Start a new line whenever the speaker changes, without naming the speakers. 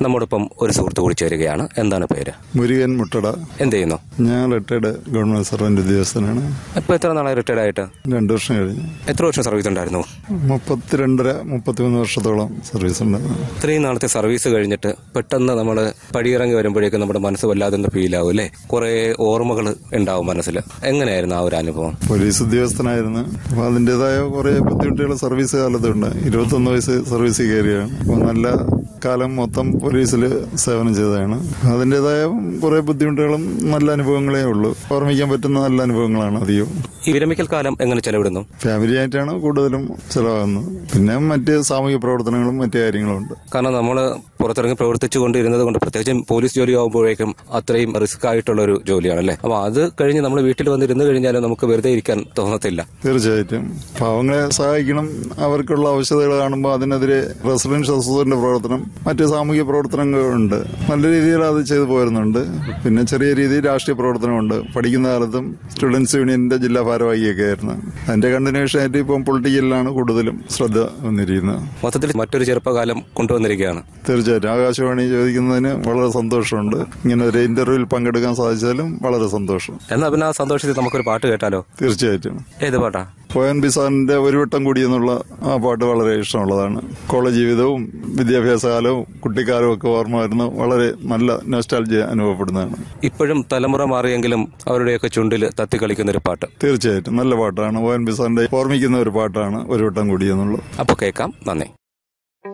നമ്മോടൊപ്പം ഒരു സുഹൃത്ത് കൂടി ചേരുകയാണ് എന്താണ് പേര്
മുരുകൻ മുട്ടട
എന്ത് ചെയ്യുന്നു
ഞാൻ റിട്ടയർഡ് ഗവൺമെന്റ് സർവന്റ് ഉദ്യോഗസ്ഥനാണ്
ഇപ്പൊ എത്ര നാളായി റിട്ടയർഡ് ആയിട്ട്
രണ്ടു വർഷം കഴിഞ്ഞു
എത്ര വർഷം സർവീസ് ഉണ്ടായിരുന്നു
മുപ്പത്തിരണ്ടര മുപ്പത്തിമൂന്ന് വർഷത്തോളം സർവീസ് ഉണ്ടായിരുന്നു
ഇത്രയും നാളത്തെ സർവീസ് കഴിഞ്ഞിട്ട് പെട്ടെന്ന് നമ്മൾ പടിയിറങ്ങി വരുമ്പോഴേക്കും നമ്മുടെ മനസ്സ് വല്ലാതെ ഒന്ന് ഫീൽ ആവും അല്ലേ കുറെ ഓർമ്മകൾ ഉണ്ടാവും മനസ്സിൽ എങ്ങനെയായിരുന്നു ആ ഒരു അനുഭവം
പോലീസ് ഉദ്യോഗസ്ഥനായിരുന്നു അപ്പൊ അതിൻ്റെതായ കുറെ ബുദ്ധിമുട്ടുകൾ സർവീസ് കാലത്തുണ്ട് ഇരുപത്തൊന്ന് വയസ്സ് സർവീസിൽ കയറിയാണ് അപ്പോൾ നല്ല കാലം മൊത്തം പോലീസിൽ സേവനം ചെയ്തതാണ് അതിൻ്റെതായ കുറെ ബുദ്ധിമുട്ടുകളും നല്ല അനുഭവങ്ങളേ ഉള്ളൂ ഓർമ്മിക്കാൻ പറ്റുന്ന നല്ല അനുഭവങ്ങളാണ് അധികവും
ഈ വിരമിക്കൽ കാലം എങ്ങനെ ചെലവിടുന്നു
ഫാമിലി ആയിട്ടാണ് കൂടുതലും ചിലവാകുന്നത് പിന്നെ മറ്റ് സാമൂഹിക പ്രവർത്തനങ്ങളും മറ്റു കാര്യങ്ങളും ഉണ്ട്
കാരണം നമ്മൾ പുറത്തിറങ്ങി പ്രവർത്തിച്ചു കൊണ്ടിരുന്നത് കൊണ്ട് പ്രത്യേകിച്ചും പോലീസ് ജോലി ആകുമ്പോഴേക്കും അത്രയും റിസ്ക് ആയിട്ടുള്ള ഒരു ജോലിയാണല്ലേ അപ്പൊ അത് കഴിഞ്ഞ് നമ്മൾ വീട്ടിൽ വന്നിരുന്ന് കഴിഞ്ഞാൽ നമുക്ക് വെറുതെ ഇരിക്കാൻ തോന്നത്തില്ല
തീർച്ചയായിട്ടും പാവങ്ങളെ സഹായിക്കണം അവർക്കുള്ള ആവശ്യതകൾ കാണുമ്പോൾ അതിനെതിരെ റെസിഡൻഷ്യൽ അസോസിയേഷന്റെ പ്രവർത്തനം മറ്റ് സാമൂഹിക പ്രവർത്തനങ്ങളുണ്ട് നല്ല രീതിയിൽ അത് ചെയ്തു പോരുന്നുണ്ട് പിന്നെ ചെറിയ രീതിയിൽ രാഷ്ട്രീയ പ്രവർത്തനമുണ്ട് പഠിക്കുന്ന കാലത്തും സ്റ്റുഡൻസ് യൂണിയന്റെ ജില്ലാ ഭാരവാഹിയൊക്കെ ആയിരുന്നു അതിന്റെ കണ്ടിന്യൂഷൻ ആയിട്ട് ഇപ്പം പൊളിറ്റിക്കലിലാണ് കൂടുതലും ശ്രദ്ധ വന്നിരിക്കുന്നത്
മൊത്തത്തിൽ മറ്റൊരു ചെറുപ്പകാലം കൊണ്ടുവന്നിരിക്കുകയാണ്
തീർച്ചയായിട്ടും ആകാശവാണി ചോദിക്കുന്നതിന് വളരെ സന്തോഷമുണ്ട് ഇങ്ങനെ ഒരു ഇന്റർവ്യൂവിൽ പങ്കെടുക്കാൻ സാധിച്ചാലും വളരെ സന്തോഷം
എന്നാ പിന്നെ ആ സന്തോഷത്തിൽ നമുക്കൊരു പാട്ട് കേട്ടാലോ
തീർച്ചയായിട്ടും
ഏത് പാട്ടാ
ഒ എൻ ബി സാറിന്റെ ഒരു വട്ടം കൂടി എന്നുള്ള ആ പാട്ട് വളരെ ഇഷ്ടമുള്ളതാണ് കോളേജ് ജീവിതവും വിദ്യാഭ്യാസ കാലവും കുട്ടിക്കാലവും ഒക്കെ ഓർമ്മ വരുന്ന വളരെ നല്ല നൊസ്റ്റാൾജി അനുഭവപ്പെടുന്നതാണ്
ഇപ്പോഴും തലമുറ മാറിയെങ്കിലും അവരുടെയൊക്കെ ചുണ്ടിൽ തത്തി കളിക്കുന്ന ഒരു പാട്ട്
തീർച്ചയായിട്ടും നല്ല പാട്ടാണ് ഒ എൻ ബി സാറിന്റെ ഓർമ്മിക്കുന്ന ഒരു പാട്ടാണ് ഒരു വട്ടം കൂടി എന്നുള്ളത്
അപ്പോൾ കേൾക്കാം നന്ദി